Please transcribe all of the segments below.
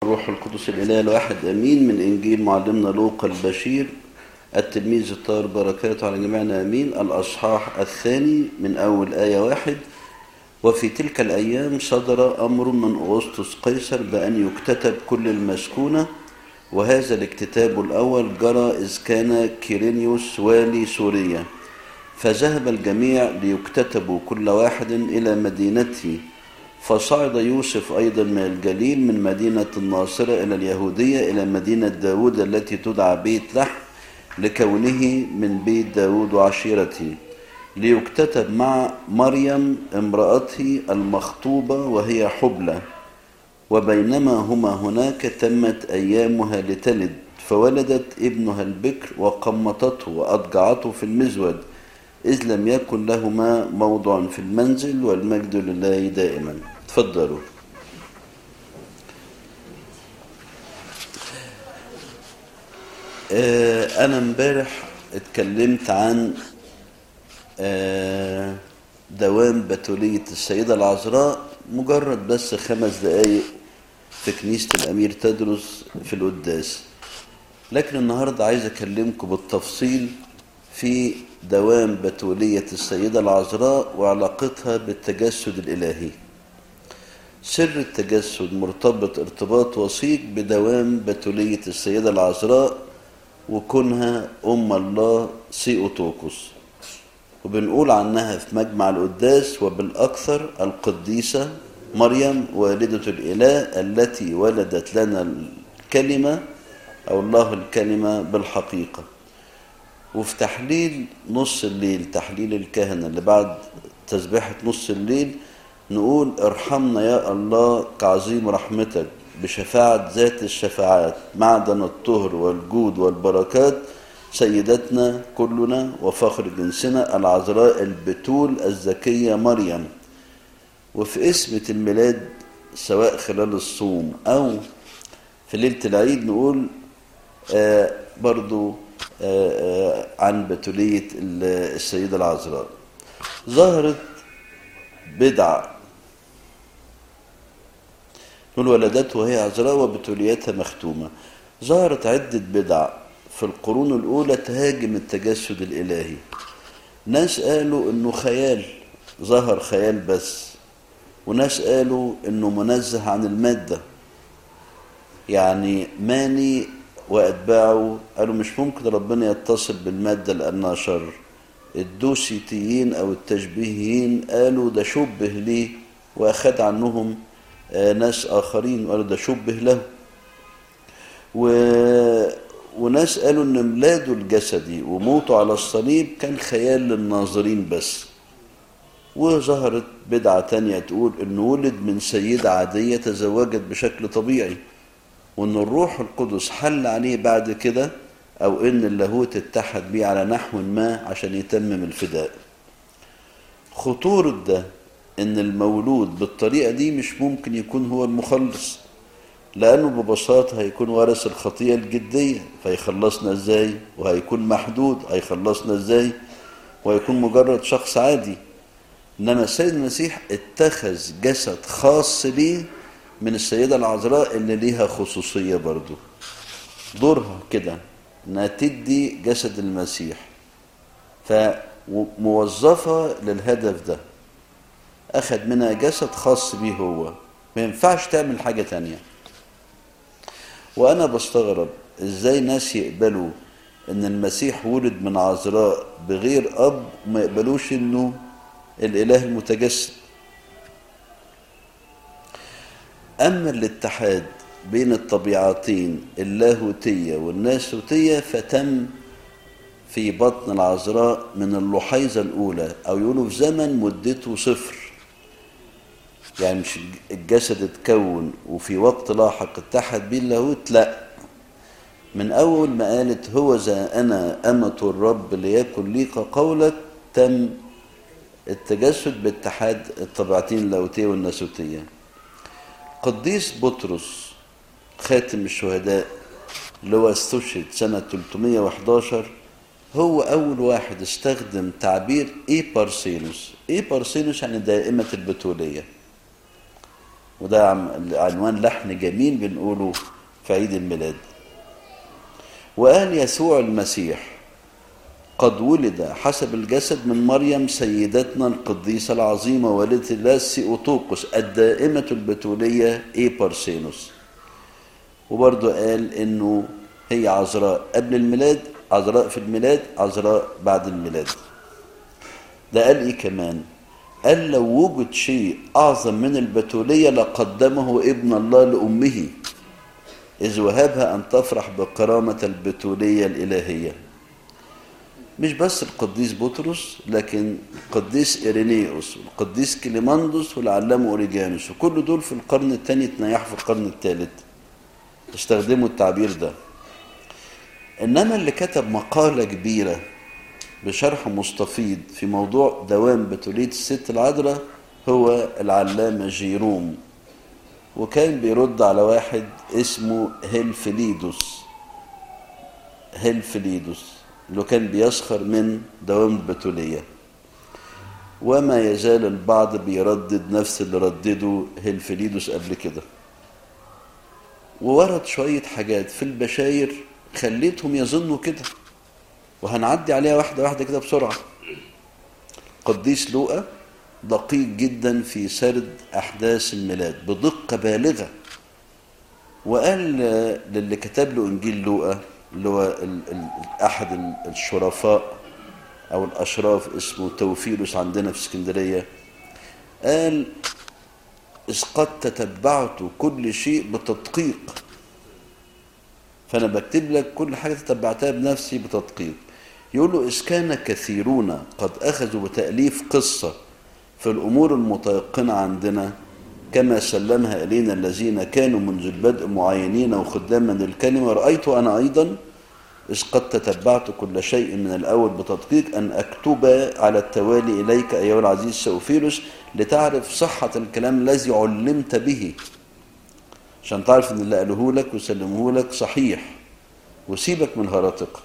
روح القدس الإله الواحد أمين من إنجيل معلمنا لوقا البشير التلميذ الطاهر بركاته على جميعنا أمين الأصحاح الثاني من أول آية واحد وفي تلك الأيام صدر أمر من أغسطس قيصر بأن يكتتب كل المسكونة وهذا الاكتتاب الأول جرى إذ كان كيرينيوس والي سوريا فذهب الجميع ليكتتبوا كل واحد إلى مدينته فصعد يوسف أيضا من الجليل من مدينة الناصرة إلى اليهودية إلى مدينة داود التي تدعى بيت لحم لكونه من بيت داود وعشيرته ليكتتب مع مريم امرأته المخطوبة وهي حبلى وبينما هما هناك تمت أيامها لتلد فولدت ابنها البكر وقمطته وأضجعته في المزود إذ لم يكن لهما موضع في المنزل والمجد لله دائما تفضلوا آه أنا امبارح اتكلمت عن آه دوام بتولية السيدة العذراء مجرد بس خمس دقايق في كنيسة الأمير تدرس في القداس لكن النهاردة عايز أكلمكم بالتفصيل في دوام بتولية السيدة العذراء وعلاقتها بالتجسد الإلهي سر التجسد مرتبط ارتباط وثيق بدوام بتولية السيدة العذراء وكونها أم الله سيوتوكوس وبنقول عنها في مجمع القداس وبالأكثر القديسة مريم والدة الإله التي ولدت لنا الكلمة أو الله الكلمة بالحقيقة وفي تحليل نص الليل تحليل الكهنة اللي بعد تسبيحة نص الليل نقول ارحمنا يا الله كعظيم رحمتك بشفاعة ذات الشفاعات معدن الطهر والجود والبركات سيدتنا كلنا وفخر جنسنا العذراء البتول الزكية مريم وفي اسمة الميلاد سواء خلال الصوم أو في ليلة العيد نقول آه برضو آه آه عن بتولية السيدة العذراء ظهرت بدعة نقول ولدته وهي عذراء وبتوليتها مختومة ظهرت عدة بدع في القرون الأولى تهاجم التجسد الإلهي ناس قالوا إنه خيال ظهر خيال بس وناس قالوا إنه منزه عن المادة يعني ماني وأتباعه قالوا مش ممكن ربنا يتصل بالمادة لأنها شر الدوسيتيين أو التشبيهيين قالوا ده شبه ليه وأخذ عنهم ناس آخرين وقالوا ده شبه له و... وناس قالوا ان ميلاده الجسدي وموته على الصليب كان خيال للناظرين بس وظهرت بدعة تانية تقول انه ولد من سيدة عادية تزوجت بشكل طبيعي وان الروح القدس حل عليه بعد كده او ان اللاهوت اتحد بيه على نحو ما عشان يتمم الفداء خطورة ده ان المولود بالطريقة دي مش ممكن يكون هو المخلص لأنه ببساطة هيكون وارث الخطية الجدية فيخلصنا ازاي وهيكون محدود هيخلصنا ازاي وهيكون مجرد شخص عادي إنما السيد المسيح اتخذ جسد خاص ليه من السيدة العذراء اللي ليها خصوصية برضو دورها كده انها تدي جسد المسيح فموظفة للهدف ده أخذ منها جسد خاص بيه هو ما ينفعش تعمل حاجة تانية وأنا بستغرب إزاي ناس يقبلوا إن المسيح ولد من عذراء بغير أب وما يقبلوش إنه الإله المتجسد أما الاتحاد بين الطبيعتين اللاهوتية والناسوتية فتم في بطن العذراء من اللحيظة الأولى أو يقولوا في زمن مدته صفر يعني مش الجسد اتكون وفي وقت لاحق اتحد بيه اللاهوت لا من أول ما قالت هو ذا أنا أمة الرب ليكن لي قولك تم التجسد باتحاد الطبيعتين اللاهوتية والناسوتية قديس بطرس خاتم الشهداء اللي هو استشهد سنة 311 هو أول واحد استخدم تعبير إيه بارسينوس إيه بارسينوس يعني دائمة البتولية وده عنوان لحن جميل بنقوله في عيد الميلاد وقال يسوع المسيح قد ولد حسب الجسد من مريم سيدتنا القديسة العظيمة والدة الله سيوطوقس الدائمة البتولية إي بارسينوس وبرضه قال إنه هي عذراء قبل الميلاد عذراء في الميلاد عذراء بعد الميلاد ده قال إيه كمان قال لو وجد شيء أعظم من البتولية لقدمه ابن الله لأمه إذ وهبها أن تفرح بكرامة البتولية الإلهية مش بس القديس بطرس لكن القديس إيرينيوس والقديس كليماندوس والعلام أوريجانوس وكل دول في القرن الثاني اتنيحوا في القرن الثالث استخدموا التعبير ده إنما اللي كتب مقالة كبيرة بشرح مستفيض في موضوع دوام بتولية الست العذراء هو العلامة جيروم وكان بيرد على واحد اسمه هيلفليدوس هيلفليدوس اللي كان بيسخر من دوام البتولية وما يزال البعض بيردد نفس اللي ردده هيلفليدوس قبل كده وورد شوية حاجات في البشاير خليتهم يظنوا كده وهنعدي عليها واحدة واحدة كده بسرعة قديس لوقا دقيق جدا في سرد أحداث الميلاد بدقة بالغة وقال للي كتب له إنجيل لوقا اللي هو ال ال أحد الشرفاء أو الأشراف اسمه توفيلوس عندنا في اسكندرية قال إذ قد تتبعت كل شيء بتدقيق فأنا بكتب لك كل حاجة تتبعتها بنفسي بتدقيق يقول له إذ كان كثيرون قد أخذوا بتأليف قصة في الأمور المتيقنة عندنا كما سلمها إلينا الذين كانوا منذ البدء معينين وخداما للكلمة رأيت أنا أيضا إذ قد تتبعت كل شيء من الأول بتدقيق أن أكتب على التوالي إليك أيها العزيز سوفيلوس لتعرف صحة الكلام الذي علمت به عشان تعرف أن اللي قاله لك وسلمه لك صحيح وسيبك من الهرطقة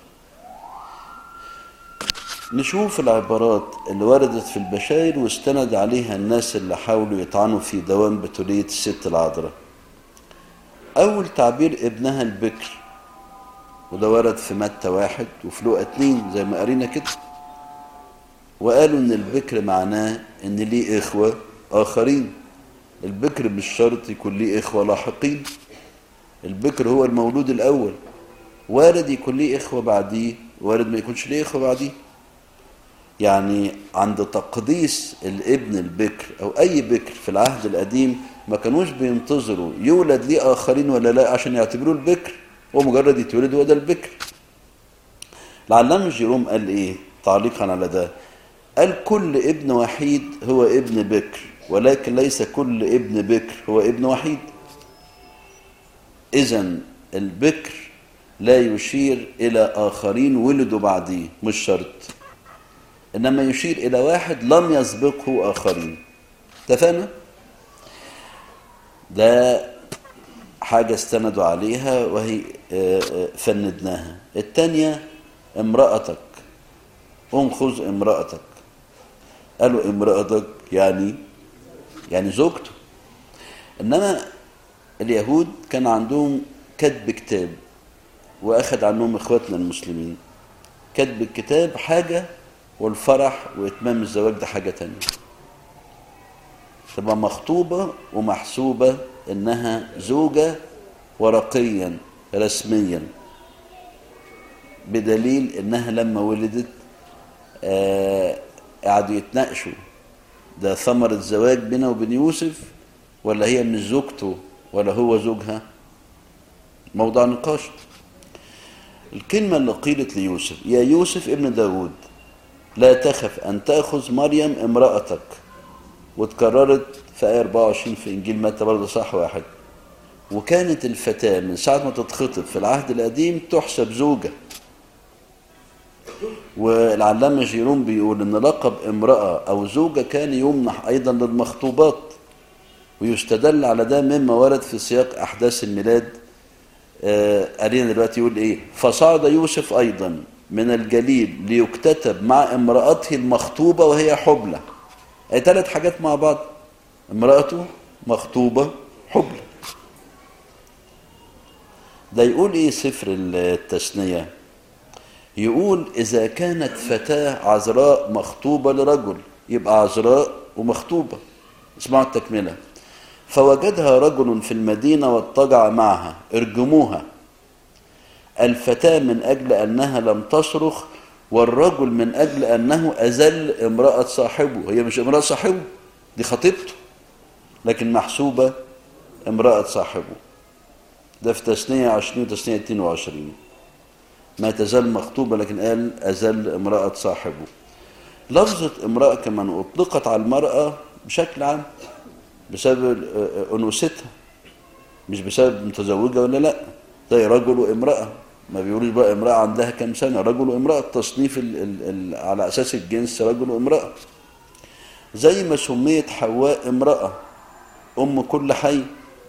نشوف العبارات اللي وردت في البشاير واستند عليها الناس اللي حاولوا يطعنوا في دوام بتولية الست العذراء أول تعبير ابنها البكر وده ورد في متى واحد وفي لوقا اتنين زي ما قرينا كده وقالوا ان البكر معناه ان ليه اخوة اخرين البكر مش شرط يكون ليه اخوة لاحقين البكر هو المولود الاول وارد يكون ليه اخوة بعديه وارد ما يكونش ليه اخوة بعديه يعني عند تقديس الابن البكر او اي بكر في العهد القديم ما كانوش بينتظروا يولد ليه اخرين ولا لا عشان يعتبروه البكر هو مجرد يتولد هو ده البكر العلامة جيروم قال ايه تعليقا على ده قال كل ابن وحيد هو ابن بكر ولكن ليس كل ابن بكر هو ابن وحيد اذا البكر لا يشير الى اخرين ولدوا بعديه مش شرط انما يشير الى واحد لم يسبقه اخرين اتفقنا ده حاجة استندوا عليها وهي فندناها الثانية امرأتك قم خذ امرأتك قالوا امرأتك يعني يعني زوجته إنما اليهود كان عندهم كتب كتاب وأخذ عنهم إخواتنا المسلمين كتب الكتاب حاجة والفرح وإتمام الزواج ده حاجة تانية تبقى مخطوبة ومحسوبة إنها زوجة ورقيا رسميا بدليل إنها لما ولدت آه قعدوا يتناقشوا ده ثمرة زواج بينه وبين يوسف ولا هي من زوجته ولا هو زوجها موضوع نقاش الكلمة اللي قيلت ليوسف يا يوسف ابن داود لا تخف أن تأخذ مريم امرأتك واتكررت في آية 24 في إنجيل متى برضه صح واحد وكانت الفتاة من ساعة ما تتخطب في العهد القديم تحسب زوجة والعلامة جيروم بيقول إن لقب امرأة أو زوجة كان يمنح أيضا للمخطوبات ويستدل على ده مما ورد في سياق أحداث الميلاد آه قرينا دلوقتي يقول إيه فصعد يوسف أيضا من الجليل ليكتتب مع امرأته المخطوبة وهي حبلى أي ثلاث حاجات مع بعض امرأته مخطوبة حبلى ده يقول ايه سفر التثنية يقول إذا كانت فتاة عذراء مخطوبة لرجل يبقى عذراء ومخطوبة اسمعوا التكملة فوجدها رجل في المدينة واضطجع معها ارجموها الفتاة من أجل أنها لم تصرخ والرجل من أجل أنه أزل امرأة صاحبه هي مش امرأة صاحبه دي خطيبته لكن محسوبة امرأة صاحبه ده في تثنية 20 وتثنية 22 ما تزال مخطوبة لكن قال أزل امرأة صاحبه لفظة امرأة كمان أطلقت على المرأة بشكل عام بسبب أنوثتها مش بسبب متزوجة ولا لا زي رجل وامرأة ما بيقولوش بقى امرأة عندها كم سنة رجل وامرأة تصنيف ال ال ال على أساس الجنس رجل وامرأة زي ما سميت حواء امرأة أم كل حي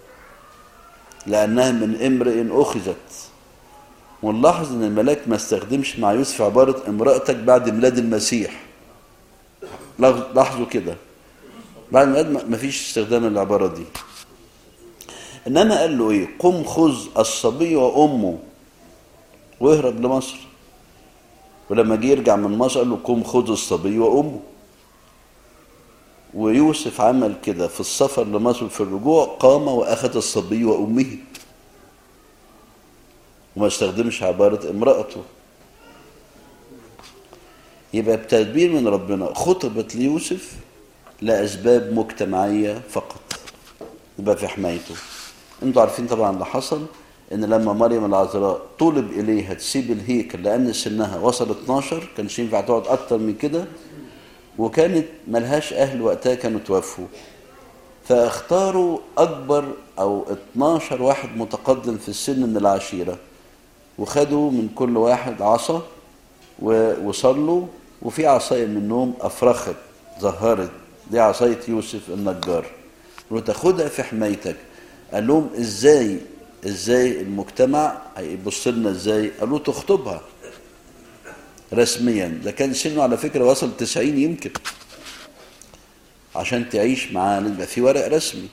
لأنها من امرئ أخذت ونلاحظ ان الملاك ما استخدمش مع يوسف عبارة امرأتك بعد ميلاد المسيح لاحظوا كده بعد ميلاد ما فيش استخدام العبارة دي انما قال له ايه قم خذ الصبي وامه واهرب لمصر ولما جه يرجع من مصر قال له قم خذ الصبي وامه ويوسف عمل كده في السفر لمصر في الرجوع قام واخذ الصبي وامه وما استخدمش عبارة امرأته يبقى بتدبير من ربنا خطبت ليوسف لأسباب مجتمعية فقط يبقى في حمايته انتوا عارفين طبعا اللي حصل ان لما مريم العذراء طلب اليها تسيب الهيكل لان سنها وصل 12 كانش ينفع تقعد اكتر من كده وكانت ملهاش اهل وقتها كانوا توفوا فاختاروا اكبر او 12 واحد متقدم في السن من العشيره وخدوا من كل واحد عصا وصلوا وفي عصاية منهم أفرخت ظهرت دي عصاية يوسف النجار وتاخدها في حمايتك قال لهم ازاي ازاي المجتمع هيبص لنا ازاي قالوا تخطبها رسميا ده كان سنه على فكرة وصل 90 يمكن عشان تعيش معاه يبقى في ورق رسمي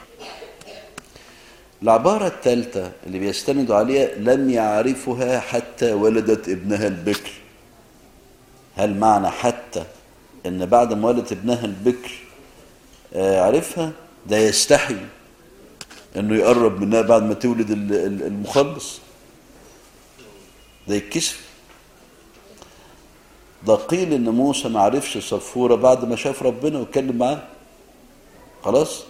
العبارة الثالثة اللي بيستندوا عليها لم يعرفها حتى ولدت ابنها البكر هل معنى حتى ان بعد ما ولدت ابنها البكر آه عرفها ده يستحي انه يقرب منها بعد ما تولد المخلص ده يتكسف ده قيل ان موسى ما عرفش صفوره بعد ما شاف ربنا واتكلم معاه خلاص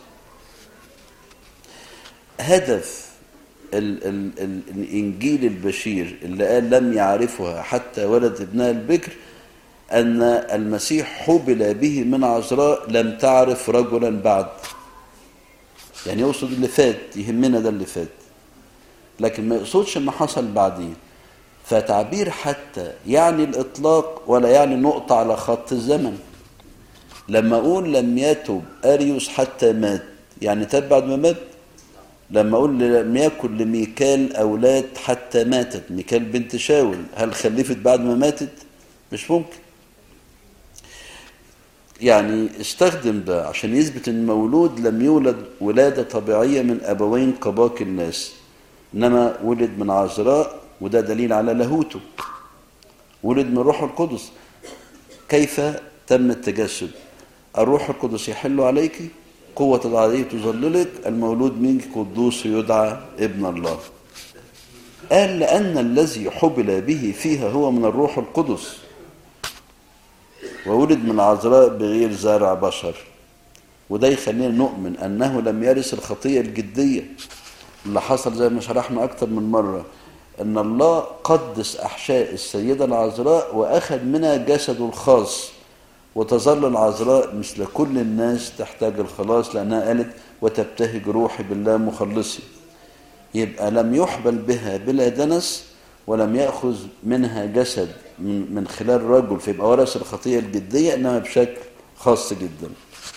هدف ال ال ال الإنجيل البشير اللي قال لم يعرفها حتى ولد ابنها البكر أن المسيح حبل به من عذراء لم تعرف رجلا بعد يعني يقصد اللي فات يهمنا ده اللي فات لكن ما يقصدش ما حصل بعدين فتعبير حتى يعني الإطلاق ولا يعني نقطة على خط الزمن لما أقول لم يتب أريوس حتى مات يعني تاب بعد ما مات لما اقول لم يكن لميكال اولاد حتى ماتت ميكال بنت شاول هل خلفت بعد ما ماتت مش ممكن يعني استخدم ده عشان يثبت ان المولود لم يولد ولاده طبيعيه من ابوين كباقي الناس انما ولد من عذراء وده دليل على لاهوته ولد من الروح القدس كيف تم التجسد الروح القدس يحل عليك قوة العلي تظللك المولود منك قدوس يدعى ابن الله قال لأن الذي حبل به فيها هو من الروح القدس وولد من عذراء بغير زرع بشر وده يخلينا نؤمن أنه لم يرث الخطية الجدية اللي حصل زي ما شرحنا أكتر من مرة أن الله قدس أحشاء السيدة العذراء وأخذ منها جسده الخاص وتظل العذراء مثل كل الناس تحتاج الخلاص لأنها قالت وتبتهج روحي بالله مخلصي يبقى لم يحبل بها بلا دنس ولم يأخذ منها جسد من, من خلال رجل فيبقى ورث الخطية الجدية إنما بشكل خاص جدا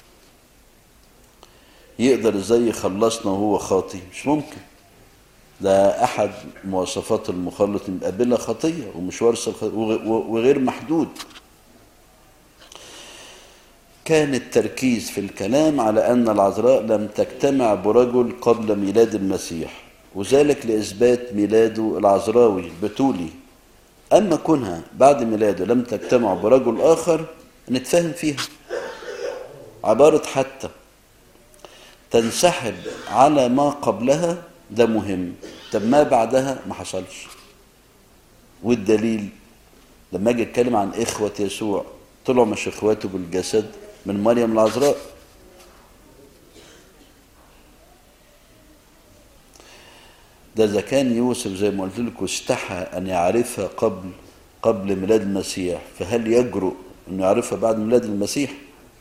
يقدر ازاي يخلصنا وهو خاطي مش ممكن ده أحد مواصفات المخلط يبقى بلا خطية ومش ورث وغير محدود كان التركيز في الكلام على أن العذراء لم تجتمع برجل قبل ميلاد المسيح وذلك لإثبات ميلاده العذراوي البتولي أما كونها بعد ميلاده لم تجتمع برجل آخر نتفاهم فيها عبارة حتى تنسحب على ما قبلها ده مهم طب ما بعدها ما حصلش والدليل لما اجي اتكلم عن اخوة يسوع طلعوا مش اخواته بالجسد من مريم العذراء ده اذا كان يوسف زي ما قلت لكم استحى ان يعرفها قبل قبل ميلاد المسيح فهل يجرؤ انه يعرفها بعد ميلاد المسيح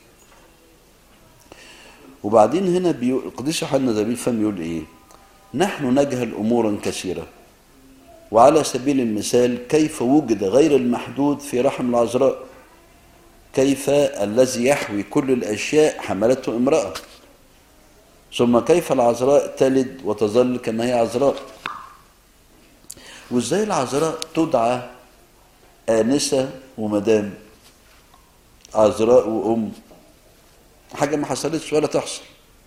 وبعدين هنا بيقول القديس يوحنا ذبيل فم يقول ايه نحن نجهل امورا كثيره وعلى سبيل المثال كيف وجد غير المحدود في رحم العذراء كيف الذي يحوي كل الاشياء حملته امراه ثم كيف العذراء تلد وتظل كما هي عذراء وازاي العذراء تدعى آنسة ومدام عذراء وأم حاجة ما حصلتش ولا تحصل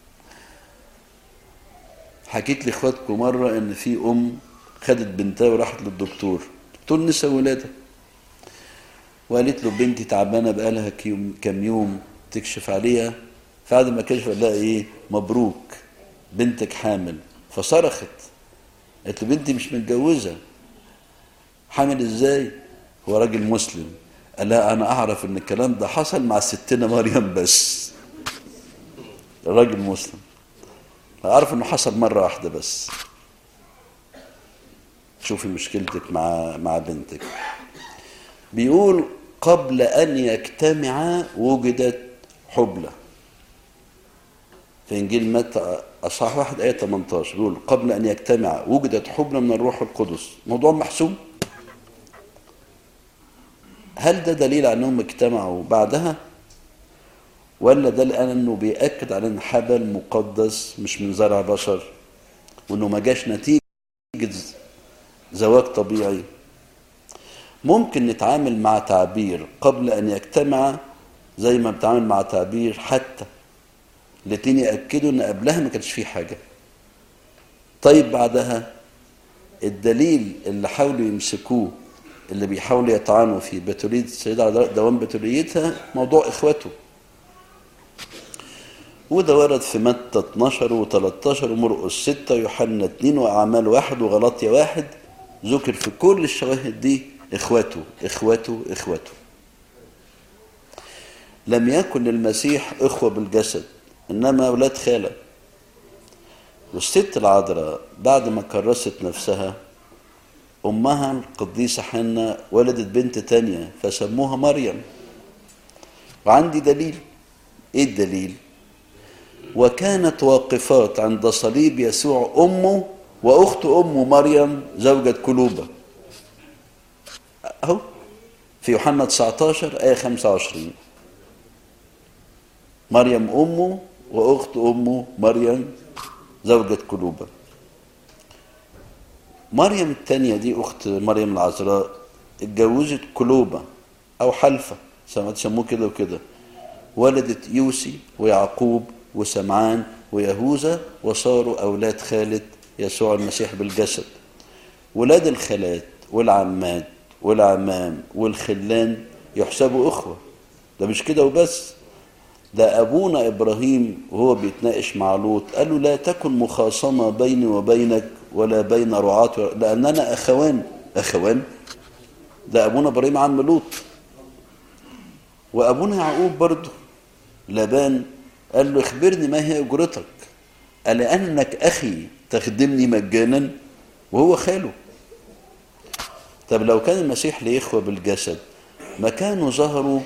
حكيت لاخواتكم مرة ان في ام خدت بنتها وراحت للدكتور دكتور نساء ولادة وقالت له بنتي تعبانة بقالها كام يوم تكشف عليها فبعد ما كشف قال لها ايه مبروك بنتك حامل فصرخت قالت له بنتي مش متجوزة حامل ازاي هو راجل مسلم قال لها انا اعرف ان الكلام ده حصل مع ستنا مريم بس الراجل مسلم اعرف انه حصل مره واحده بس شوفي مشكلتك مع مع بنتك بيقول قبل ان يجتمع وجدت حبلى في انجيل متى اصحاح واحد ايه 18 بيقول قبل ان يجتمع وجدت حبلى من الروح القدس موضوع محسوم هل ده دليل على انهم اجتمعوا بعدها ولا ده الان انه بياكد على ان حبل مقدس مش من زرع بشر وانه ما جاش نتيجه زواج طبيعي ممكن نتعامل مع تعبير قبل ان يجتمع زي ما بنتعامل مع تعبير حتى الاتنين ياكدوا ان قبلها ما كانش فيه حاجه طيب بعدها الدليل اللي حاولوا يمسكوه اللي بيحاولوا يطعنوا في بتولية السيدة عذراء دوام بتوليتها موضوع إخواته وده ورد في متى 12 و13 ومرقس 6 ويوحنا 2 وأعمال واحد وغلطية واحد ذكر في كل الشواهد دي إخواته إخواته إخواته لم يكن للمسيح إخوة بالجسد إنما أولاد خالة والست العذراء بعد ما كرست نفسها أمها القديسة حنة ولدت بنت تانية فسموها مريم وعندي دليل إيه الدليل وكانت واقفات عند صليب يسوع أمه وأخت أمه مريم زوجة كلوبة أهو في يوحنا 19 آية 25 مريم أمه وأخت أمه مريم زوجة كلوبة مريم الثانية دي أخت مريم العذراء اتجوزت كلوبة أو حلفة سموه كده وكده ولدت يوسي ويعقوب وسمعان ويهوذا وصاروا أولاد خالة يسوع المسيح بالجسد ولاد الخالات والعمات والعمام والخلان يحسبوا أخوة ده مش كده وبس ده أبونا إبراهيم وهو بيتناقش مع لوط قال له لا تكن مخاصمة بيني وبينك ولا بين رعاة لأننا أخوان أخوان ده أبونا إبراهيم عم لوط وأبونا يعقوب برضه لبان قال له اخبرني ما هي أجرتك قال أنك أخي تخدمني مجانا وهو خاله طب لو كان المسيح ليه إخوة بالجسد ما كانوا ظهروا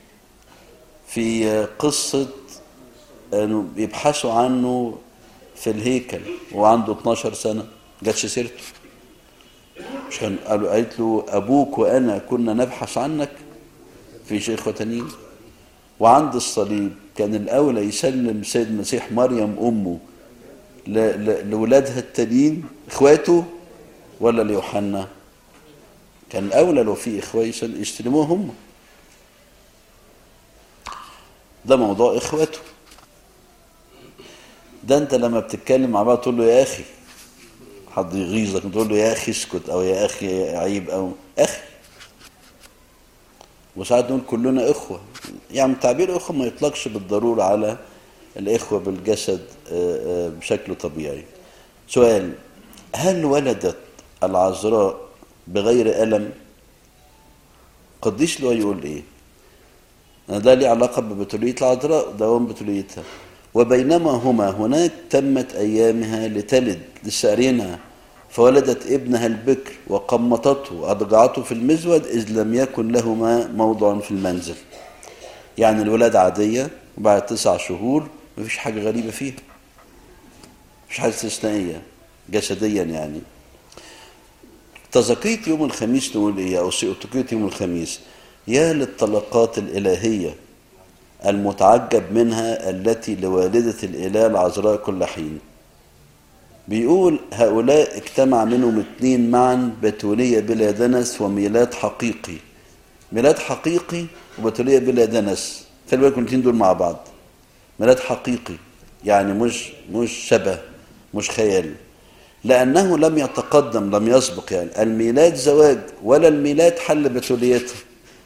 في قصة أنه يبحثوا عنه في الهيكل وعنده 12 سنة جاتش سيرته مش كان قالوا قالت له أبوك وأنا كنا نبحث عنك في شيخ تانيين وعند الصليب كان الأولى يسلم سيد المسيح مريم أمه لولادها التانيين إخواته ولا ليوحنا كان الأولى لو في إخوة يستلموه هم ده موضوع اخوته ده انت لما بتتكلم مع بعض تقول له يا اخي حد يغيظك تقول له يا اخي اسكت او يا اخي عيب او اخي وساعات نقول كلنا اخوه يعني تعبير اخوه ما يطلقش بالضروره على الاخوه بالجسد آه، آه، بشكل طبيعي سؤال هل ولدت العذراء بغير الم قديش له يقول ايه ده ليه علاقه ببتوليه العذراء دوام بتوليتها وبينما هما هناك تمت ايامها لتلد لسه قارينها فولدت ابنها البكر وقمطته وأضجعته في المزود إذ لم يكن لهما موضع في المنزل يعني الولادة عادية وبعد تسع شهور مفيش حاجة غريبة فيها مفيش حاجة استثنائية جسديا يعني تزكية يوم الخميس نقول ايه او سيؤتكية يوم الخميس يا للطلقات الإلهية المتعجب منها التي لوالدة الإله العذراء كل حين بيقول هؤلاء اجتمع منهم اتنين معا بتولية بلا دنس وميلاد حقيقي ميلاد حقيقي وبتولية بلا دنس خلي بالكم الاثنين دول مع بعض ميلاد حقيقي يعني مش مش شبه مش خيال لأنه لم يتقدم لم يسبق يعني الميلاد زواج ولا الميلاد حل بتوليته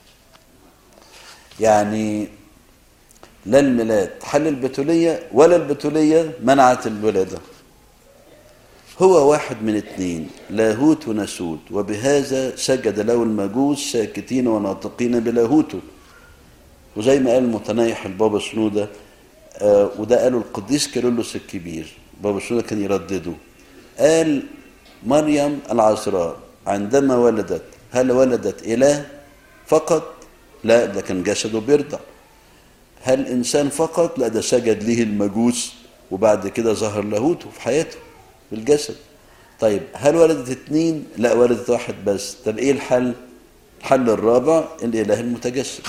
يعني لا الميلاد حل البتولية ولا البتولية منعت الولادة هو واحد من اثنين لاهوت وناسوت وبهذا سجد له المجوس ساكتين وناطقين بلاهوته وزي ما قال المتنايح البابا شنودة آه وده قاله القديس كيرلس الكبير بابا شنودة كان يردده قال مريم العذراء عندما ولدت هل ولدت إله فقط لا ده كان جسده بيرضع هل إنسان فقط لا ده سجد له المجوس وبعد كده ظهر لاهوته في حياته بالجسد طيب هل ولدت اتنين لا ولدت واحد بس طب ايه الحل الحل الرابع الاله المتجسد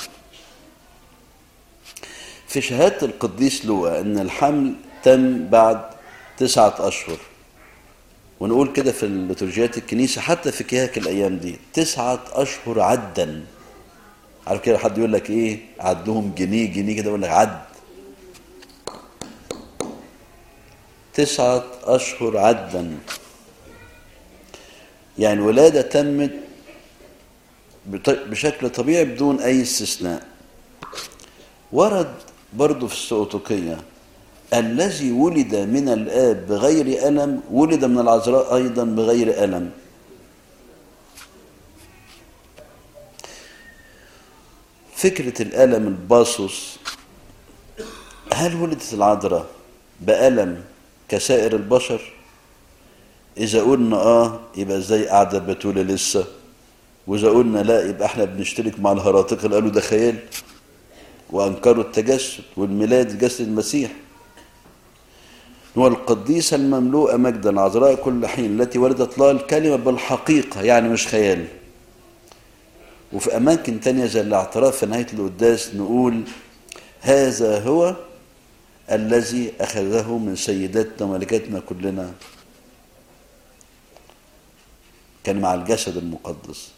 في شهادة القديس لوقا ان الحمل تم بعد تسعة اشهر ونقول كده في الليتورجيات الكنيسة حتى في كيهك الايام دي تسعة اشهر عدا عارف كده حد يقول لك ايه عدهم جنيه جنيه كده يقول لك عد تسعة أشهر عدا يعني الولادة تمت بشكل طبيعي بدون أي استثناء ورد برضو في السؤتقية الذي ولد من الآب بغير ألم ولد من العذراء أيضا بغير ألم فكرة الألم الباصص هل ولدت العذراء بألم كسائر البشر إذا قلنا آه يبقى إزاي قاعدة بتولى لسه وإذا قلنا لا يبقى إحنا بنشترك مع الهراطقة اللي قالوا ده خيال وأنكروا التجسد والميلاد جسد المسيح هو القديسة المملوءة مجدا عذراء كل حين التي ولدت لها الكلمة بالحقيقة يعني مش خيال وفي أماكن تانية زي الاعتراف في نهاية القداس نقول هذا هو الذي أخذه من سيداتنا وملكاتنا كلنا كان مع الجسد المقدس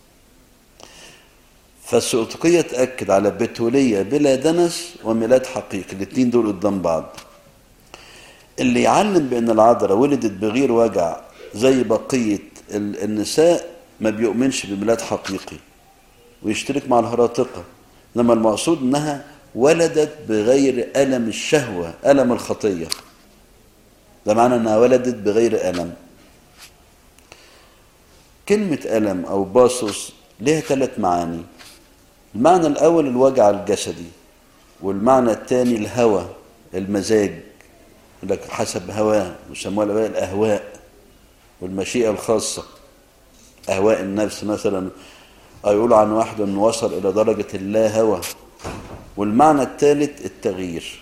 فالسؤتقية تأكد على بتولية بلا دنس وميلاد حقيقي الاثنين دول قدام بعض اللي يعلم بأن العذراء ولدت بغير وجع زي بقية النساء ما بيؤمنش بميلاد حقيقي ويشترك مع الهراطقة لما المقصود انها ولدت بغير ألم الشهوة ألم الخطية ده معنى أنها ولدت بغير ألم كلمة ألم أو باصص لها ثلاث معاني المعنى الأول الوجع الجسدي والمعنى الثاني الهوى المزاج لك حسب هواه ويسموها الأهواء الأهواء والمشيئة الخاصة أهواء النفس مثلا أو يقولوا عن واحد أنه وصل إلى درجة اللا هوى والمعنى الثالث التغيير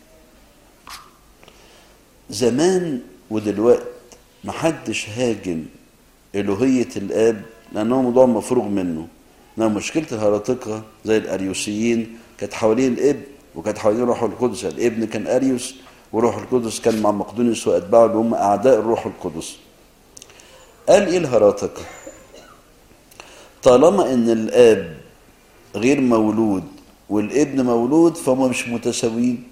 زمان ودلوقت محدش هاجم إلوهية الآب لأنه موضوع مفروغ منه إنما مشكلة الهراطقة زي الأريوسيين كانت حوالين الإب وكانت حوالين روح القدس الابن كان أريوس وروح القدس كان مع مقدونيوس وأتباعه اللي هم أعداء الروح القدس قال إيه الهراطقة طالما إن الآب غير مولود والابن مولود فهم مش متساويين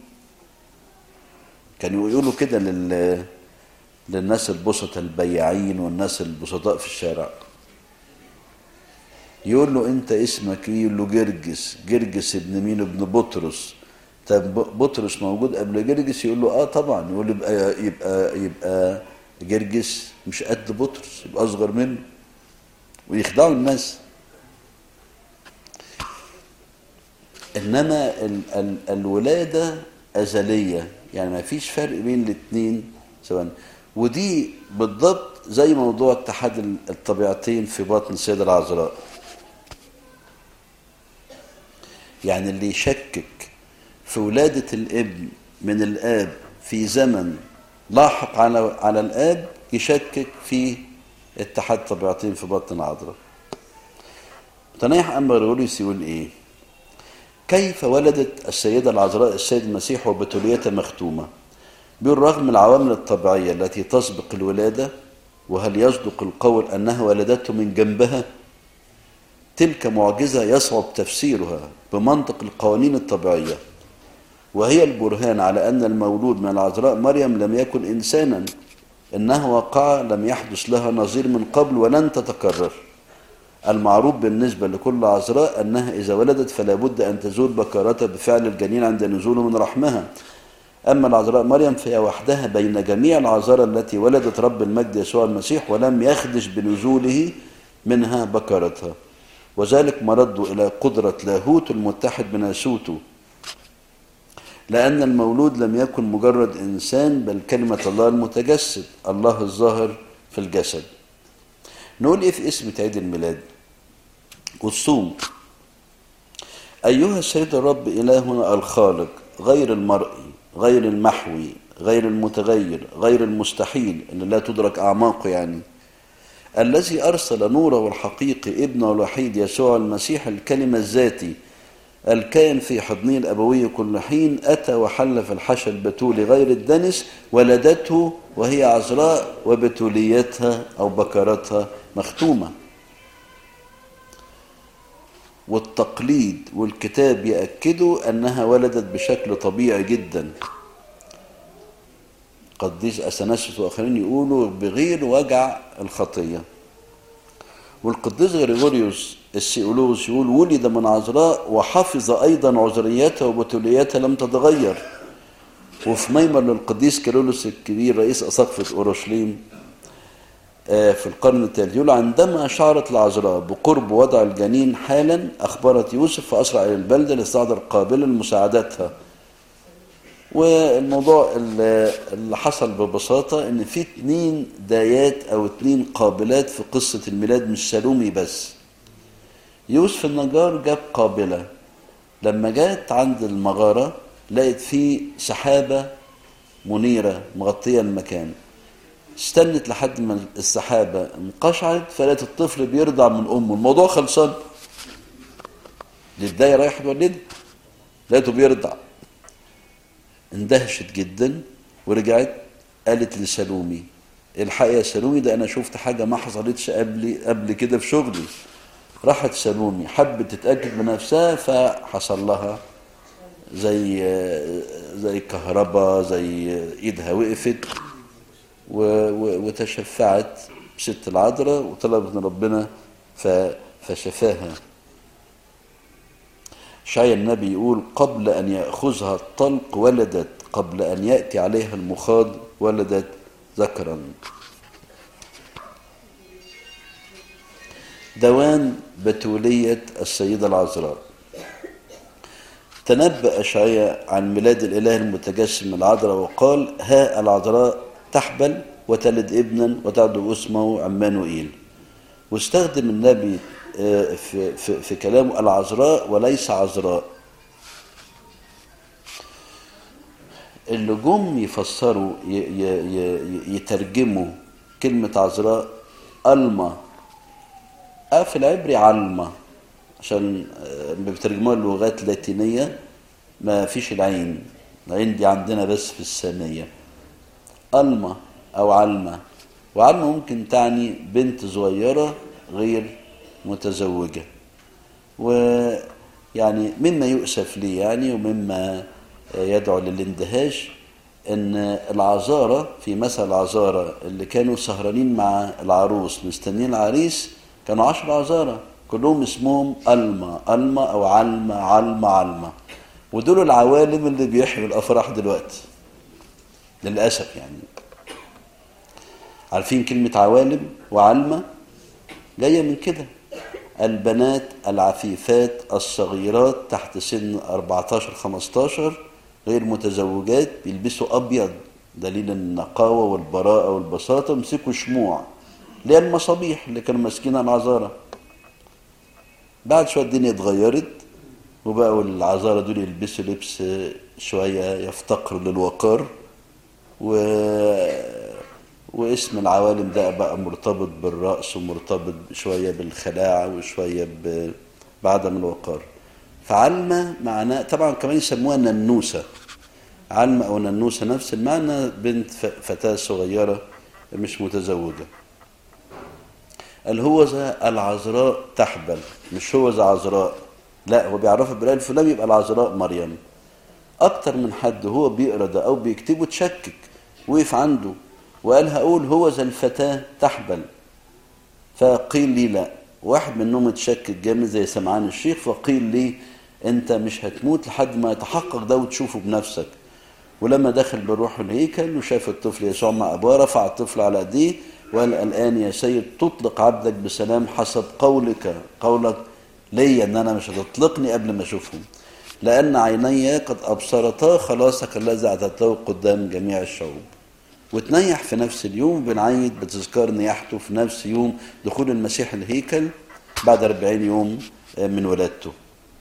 كانوا يقولوا كده لل للناس البسطة البياعين والناس البسطاء في الشارع يقول له انت اسمك ايه يقول له جرجس جرجس ابن مين ابن بطرس طب بطرس موجود قبل جرجس يقول له اه طبعا يقول له يبقى يبقى يبقى جرجس مش قد بطرس يبقى اصغر منه ويخدعوا الناس انما ال ال الولاده ازليه يعني ما فيش فرق بين الاثنين سواء ودي بالضبط زي موضوع اتحاد الطبيعتين في باطن السيده العذراء يعني اللي يشكك في ولادة الابن من الآب في زمن لاحق على على الآب يشكك في اتحاد طبيعتين في بطن العذراء. تنيح أما غريغوريوس يقول إيه؟ كيف ولدت السيدة العذراء السيد المسيح وبتوليتها مختومة؟ بيقول رغم العوامل الطبيعية التي تسبق الولادة وهل يصدق القول أنها ولدته من جنبها؟ تلك معجزة يصعب تفسيرها بمنطق القوانين الطبيعية وهي البرهان على أن المولود من العذراء مريم لم يكن إنسانا إنه وقع لم يحدث لها نظير من قبل ولن تتكرر المعروف بالنسبة لكل عذراء أنها إذا ولدت فلا بد أن تزول بكارتها بفعل الجنين عند نزوله من رحمها أما العذراء مريم فهي وحدها بين جميع العذراء التي ولدت رب المجد يسوع المسيح ولم يخدش بنزوله منها بكارتها وذلك مرد إلى قدرة لاهوت المتحد بناسوته لأن المولود لم يكن مجرد إنسان بل كلمة الله المتجسد الله الظاهر في الجسد نقول إيه في اسم عيد الميلاد والصوم أيها السيد الرب إلهنا الخالق غير المرئي غير المحوي غير المتغير غير المستحيل اللي لا تدرك أعماقه يعني الذي أرسل نوره الحقيقي ابنه الوحيد يسوع المسيح الكلمة الذاتي الكائن في حضنه الأبوي كل حين أتى وحل في الحشا البتولي غير الدنس ولدته وهي عذراء وبتوليتها أو بكرتها مختومة والتقليد والكتاب يأكدوا أنها ولدت بشكل طبيعي جدا قديس أثناسيوس وآخرين يقولوا بغير وجع الخطية والقديس غريغوريوس السيولوس يقول ولد من عذراء وحفظ أيضا عذريتها وبتوليتها لم تتغير وفي ميمر للقديس كيرلس الكبير رئيس أساقفة أورشليم في القرن الثالث يقول عندما شعرت العذراء بقرب وضع الجنين حالا أخبرت يوسف فأسرع إلى البلدة لاستعدر قابلا لمساعدتها والموضوع اللي حصل ببساطة ان في اتنين دايات او اتنين قابلات في قصة الميلاد مش سالومي بس يوسف النجار جاب قابلة لما جات عند المغارة لقيت فيه سحابة منيرة مغطية المكان استنت لحد ما السحابة انقشعت فلقيت الطفل بيرضع من أمه الموضوع خلصان للداية رايح تولد لقيته بيرضع اندهشت جدا ورجعت قالت لسلومي الحقيقة يا سلومي ده أنا شفت حاجة ما حصلتش قبل قبل كده في شغلي راحت سلومي حبت تتأكد بنفسها فحصل لها زي زي كهرباء زي ايدها وقفت وتشفعت ست العذراء وطلبت من ربنا فشفاها شاي النبي يقول قبل أن يأخذها الطلق ولدت قبل أن يأتي عليها المخاض ولدت ذكرا دوان بتولية السيدة العذراء تنبأ أشعياء عن ميلاد الإله المتجسم العذراء وقال ها العذراء تحبل وتلد ابنا وتعدو اسمه عمانوئيل واستخدم النبي في, في, في كلامه العذراء وليس عذراء اللي جم يفسروا يترجموا كلمة عذراء ألما أه في العبري علمة عشان بيترجموها اللغات اللاتينية ما فيش العين العين دي عندنا بس في السامية ألما أو علمة وعلمة ممكن تعني بنت صغيرة غير متزوجة يعني مما يؤسف لي يعني ومما يدعو للاندهاش ان العذارى في مثل العذارى اللي كانوا سهرانين مع العروس مستنيين العريس كانوا عشر عذارى كلهم اسمهم ألما ألما أو علمة علمة علمة ودول العوالم اللي بيحيوا الأفراح دلوقتي للأسف يعني عارفين كلمة عوالم وعلمة جاية من كده البنات العفيفات الصغيرات تحت سن 14-15 غير متزوجات بيلبسوا أبيض دليل النقاوة والبراءة والبساطة مسكوا شموع اللي هي المصابيح اللي كانوا ماسكينها العذارى بعد شوية الدنيا اتغيرت وبقوا العذارى دول يلبسوا لبس شوية يفتقر للوقار و... واسم العوالم ده بقى مرتبط بالرأس ومرتبط شوية بالخلاعة وشوية ب... بعدم الوقار فعلمة معناه طبعا كمان يسموها ننوسة علمة أو ننوسة نفس المعنى بنت فتاة صغيرة مش متزوجة الهوذة العذراء تحبل مش هوذة عذراء لا هو بيعرفها بالآية الفلاني يبقى العذراء مريم أكتر من حد هو بيقرا ده أو بيكتبه تشكك وقف عنده وقال هقول هوذا الفتاة تحبل فقيل لي لا واحد منهم اتشكك جامد زي سمعان الشيخ فقيل لي انت مش هتموت لحد ما يتحقق ده وتشوفه بنفسك ولما دخل بالروح الهيكل وشاف الطفل يسوع مع ابوه رفع الطفل على ايديه وقال الان يا سيد تطلق عبدك بسلام حسب قولك قولك ليا ان انا مش هتطلقني قبل ما اشوفهم لان عيني قد ابصرتا خلاصك الذي اعتدته قدام جميع الشعوب وتنيح في نفس اليوم بنعيد بتذكار نياحته في نفس يوم دخول المسيح الهيكل بعد 40 يوم من ولادته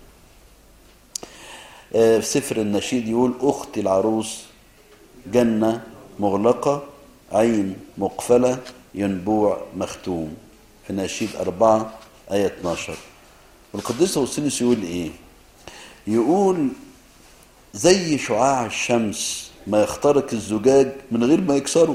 في سفر النشيد يقول أختي العروس جنة مغلقة عين مقفلة ينبوع مختوم في نشيد أربعة آية 12 والقديس أوسيلوس يقول إيه يقول زي شعاع الشمس ما يخترق الزجاج من غير ما يكسره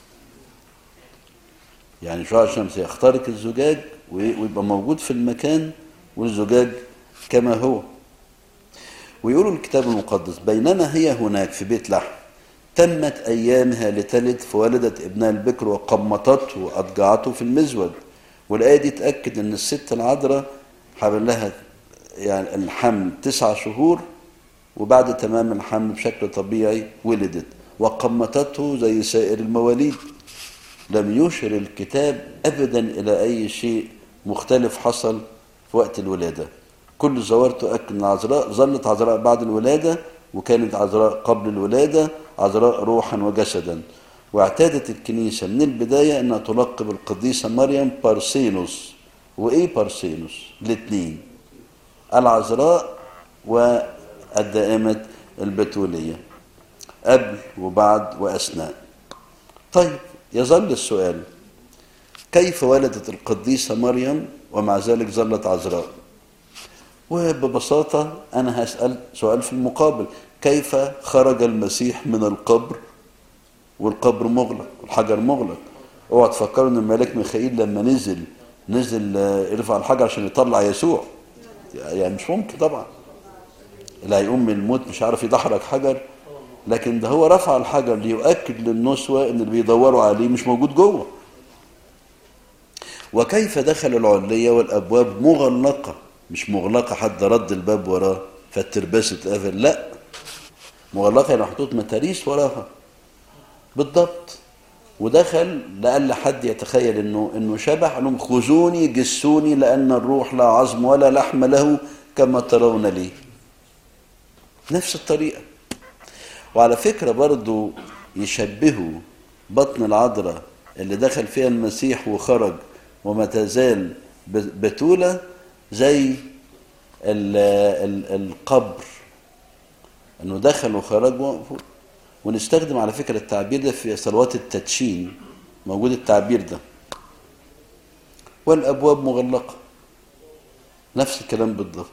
يعني شعاع الشمس يخترق الزجاج ويبقى موجود في المكان والزجاج كما هو ويقول الكتاب المقدس بينما هي هناك في بيت لحم تمت أيامها لتلد فولدت ابنها البكر وقمطته وأضجعته في المزود والآية دي تأكد أن الست العذراء حمل لها يعني الحمل تسعة شهور وبعد تمام الحمل بشكل طبيعي ولدت وقمطته زي سائر المواليد لم يشر الكتاب أبدا إلى أي شيء مختلف حصل في وقت الولادة كل زوار تؤكد أن عذراء ظلت عذراء بعد الولادة وكانت عذراء قبل الولادة عذراء روحا وجسدا واعتادت الكنيسة من البداية أنها تلقب القديسة مريم بارسينوس وإيه بارسينوس؟ الاثنين العذراء والدائمة البتولية قبل وبعد وأثناء طيب يظل السؤال كيف ولدت القديسة مريم ومع ذلك ظلت عذراء وببساطة أنا هسأل سؤال في المقابل كيف خرج المسيح من القبر والقبر مغلق والحجر مغلق اوعى تفكروا ان الملاك ميخائيل لما نزل نزل يرفع الحجر عشان يطلع يسوع يعني مش ممكن طبعا اللي هيقوم من الموت مش عارف يدحرج حجر لكن ده هو رفع الحجر ليؤكد للنسوة ان اللي بيدوروا عليه مش موجود جوه وكيف دخل العلية والابواب مغلقة مش مغلقة حد رد الباب وراه فالترباس اتقفل لا مغلقة يعني محطوط متاريس وراها بالضبط ودخل لألا حد يتخيل انه انه شبح قال لهم خذوني جسوني لان الروح لا عظم ولا لحم له كما ترون لي نفس الطريقه وعلى فكره برضو يشبهوا بطن العذراء اللي دخل فيها المسيح وخرج وما تزال بتوله زي ال ال القبر انه دخل وخرج ونستخدم على فكرة التعبير ده في صلوات التدشين موجود التعبير ده والأبواب مغلقة نفس الكلام بالضبط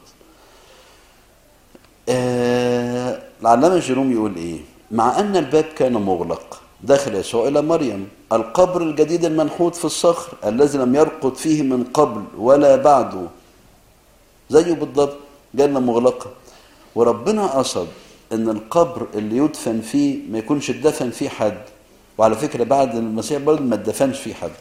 آه العلامة جيروم يقول إيه مع أن الباب كان مغلق دخل يسوع إلى مريم القبر الجديد المنحوت في الصخر الذي لم يرقد فيه من قبل ولا بعده زيه بالضبط جنة مغلقة وربنا قصد ان القبر اللي يدفن فيه ما يكونش اتدفن فيه حد وعلى فكرة بعد المسيح برضه ما اتدفنش فيه حد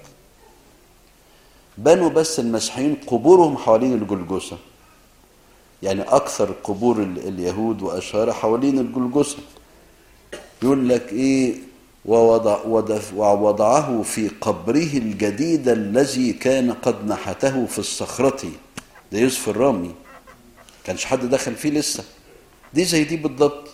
بنوا بس المسيحيين قبورهم حوالين الجلجسة يعني أكثر قبور ال- اليهود وأشهرها حوالين الجلجسة يقول لك إيه ووضع ودف- ووضعه في قبره الجديد الذي كان قد نحته في الصخرة ده يوسف الرامي كانش حد دخل فيه لسه دي زي دي بالضبط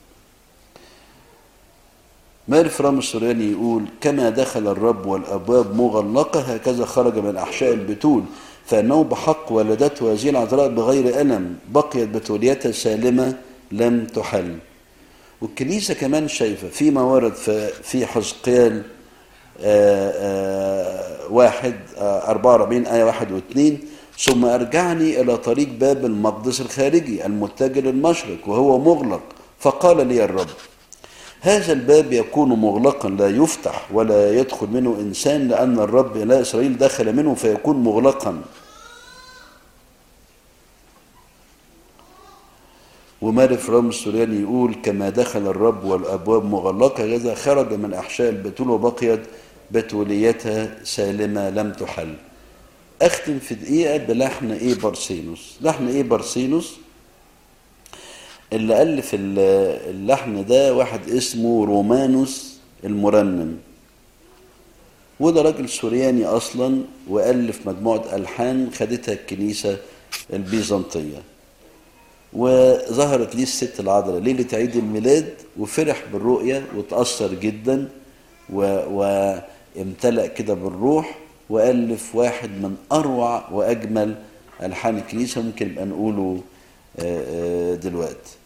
مارف رام السورياني يقول كما دخل الرب والأبواب مغلقة هكذا خرج من أحشاء البتول فإنه بحق ولدته هذه العذراء بغير ألم بقيت بتوليتها سالمة لم تحل والكنيسة كمان شايفة فيما ورد في في حزقيال آه، آه، واحد آه، 44 آية واحد واثنين ثم أرجعني إلى طريق باب المقدس الخارجي المتجه للمشرق وهو مغلق فقال لي الرب هذا الباب يكون مغلقا لا يفتح ولا يدخل منه إنسان لأن الرب إله إسرائيل دخل منه فيكون مغلقا ومارف رام السورياني يقول كما دخل الرب والأبواب مغلقة كذا خرج من أحشاء البتول وبقيت بتوليتها سالمة لم تحل أختم في دقيقة بلحن إيه برسينوس لحن إيه برسينوس اللي ألف ال- اللحن ده واحد اسمه رومانوس المرنم وده راجل سورياني أصلا وألف مجموعة ألحان خدتها الكنيسة البيزنطية وظهرت ليه الست العذراء ليلة عيد الميلاد وفرح بالرؤية وتأثر جدا و... وامتلأ كده بالروح وألف واحد من أروع وأجمل ألحان الكنيسة ممكن نبقى نقوله آه، آه، دلوقتي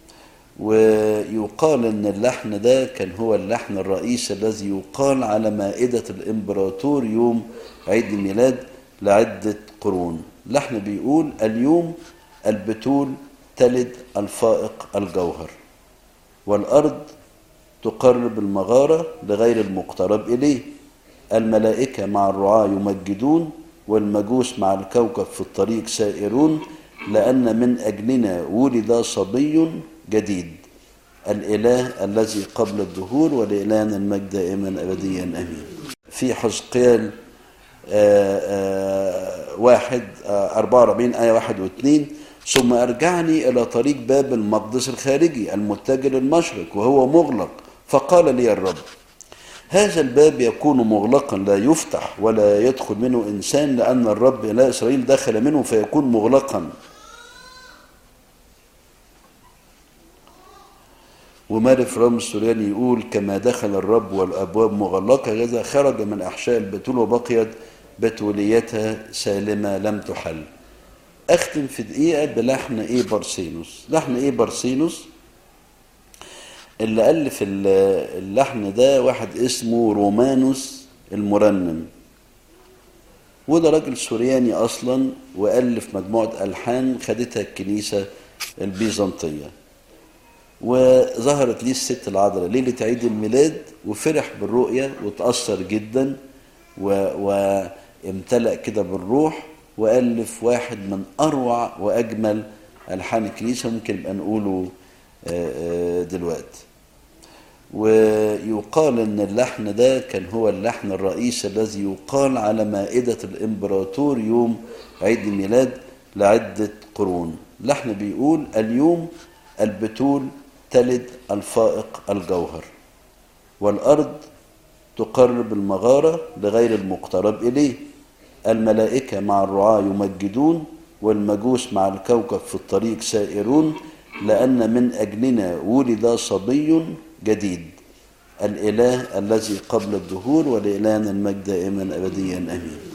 ويقال ان اللحن ده كان هو اللحن الرئيسي الذي يقال على مائدة الامبراطور يوم عيد الميلاد لعدة قرون لحن بيقول اليوم البتول تلد الفائق الجوهر والأرض تقرب المغارة لغير المقترب إليه الملائكة مع الرعاة يمجدون والمجوس مع الكوكب في الطريق سائرون لأن من أجلنا ولد صبي جديد الإله الذي قبل الدهور ولإلهنا المجد دائما أبديا أمين في حزقيال آه، آه، واحد آه، 44 آية واحد واثنين ثم أرجعني إلى طريق باب المقدس الخارجي المتجه للمشرق وهو مغلق فقال لي الرب هذا الباب يكون مغلقا لا يفتح ولا يدخل منه إنسان لأن الرب إله إسرائيل دخل منه فيكون مغلقا ومارف رام السورياني يقول كما دخل الرب والأبواب مغلقة كذا خرج من أحشاء البتول وبقيت بتوليتها سالمة لم تحل أختم في دقيقة بلحن إيه برسينوس لحن إيه برسينوس اللي ألف ال- اللحن ده واحد اسمه رومانوس المرنم وده راجل سورياني أصلا وألف مجموعة ألحان خدتها الكنيسة البيزنطية وظهرت ليه الست العذراء ليلة عيد الميلاد وفرح بالرؤية وتأثر جدا و... وامتلأ كده بالروح وألف واحد من أروع وأجمل ألحان الكنيسة ممكن نبقى نقوله آه، آه، دلوقتي ويقال ان اللحن ده كان هو اللحن الرئيسي الذي يقال على مائدة الامبراطور يوم عيد الميلاد لعدة قرون لحن بيقول اليوم البتول تلد الفائق الجوهر والأرض تقرب المغارة لغير المقترب إليه الملائكة مع الرعاة يمجدون والمجوس مع الكوكب في الطريق سائرون لأن من أجلنا ولد صبي جديد الإله الذي قبل الدهور ولإلهنا المجد دائما أبديا أمين